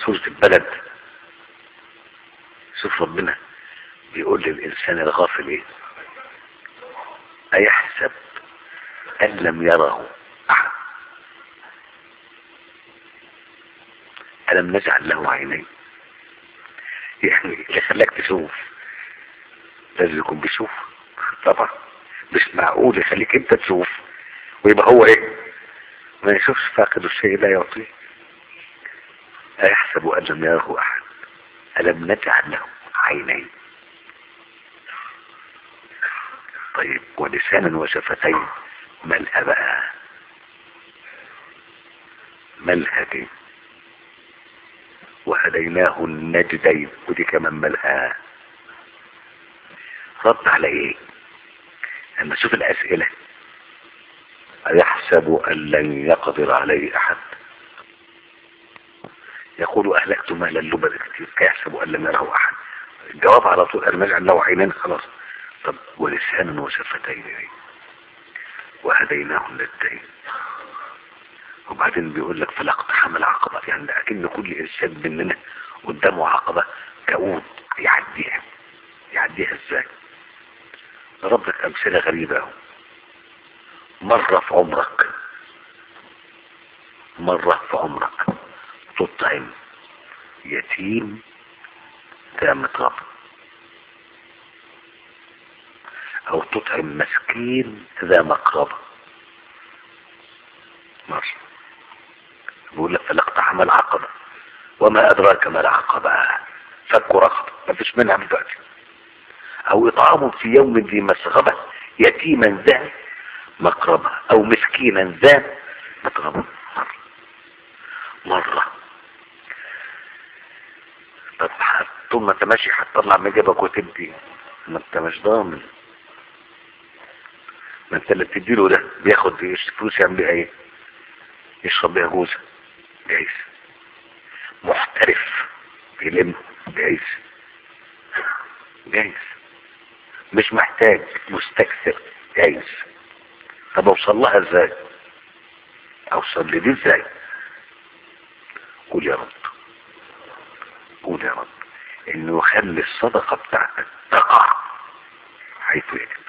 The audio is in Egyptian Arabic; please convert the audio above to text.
سورة البلد شوف ربنا بيقول للإنسان الغافل إيه أيحسب أن لم يره أحد ألم نجعل له عينين يعني اللي خلاك تشوف لازم يكون بيشوف طبعا مش معقول يخليك انت تشوف ويبقى هو ايه ما يشوفش فاقد الشيء لا يعطيه أيحسب أن لم يره أحد ألم نجعل له عينين طيب ولسانا وشفتين مالها بقى مالها دي وهديناه النجدين ودي كمان مالها رد على ايه لما اشوف الاسئله أيحسب أن لن يقدر عليه أحد يقول أهلكت مالا لبدا كتير أيحسب أن لم يره أحد الجواب على طول أن نجعل له عينين خلاص طب ولسانا وشفتين إيه؟ وهديناه النجدين وبعدين بيقول لك فلاقتحم العقبة يعني أكن كل إنسان مننا قدامه عقبة كؤود يعديها يعديها ازاي ربك أمثلة غريبة أهو مرة في عمرك مرة في عمرك تطعم يتيم ذا مقرب او تطعم مسكين ذا مقربة ماشي بيقول لك فلاقتحم العقبة وما ادراك ما العقبة فك رقبة ما فيش منها دلوقتي او اطعام في يوم ذي مسغبة يتيما ذا مقربة او مسكينا ذا مقربة مرة طب طول ما انت ماشي هتطلع من جيبك وتدي ما انت مش ضامن ما انت اللي بتديله ده بياخد فلوس يعمل بيها ايه يشرب بيها جوزة جايز محترف بيلم جايز جايز مش محتاج مستكثر جايز طب اوصل لها ازاي اوصل لدي ازاي قول يا رب قول يا رب انه يخلي الصدقة بتاعتك تقع حيث يجب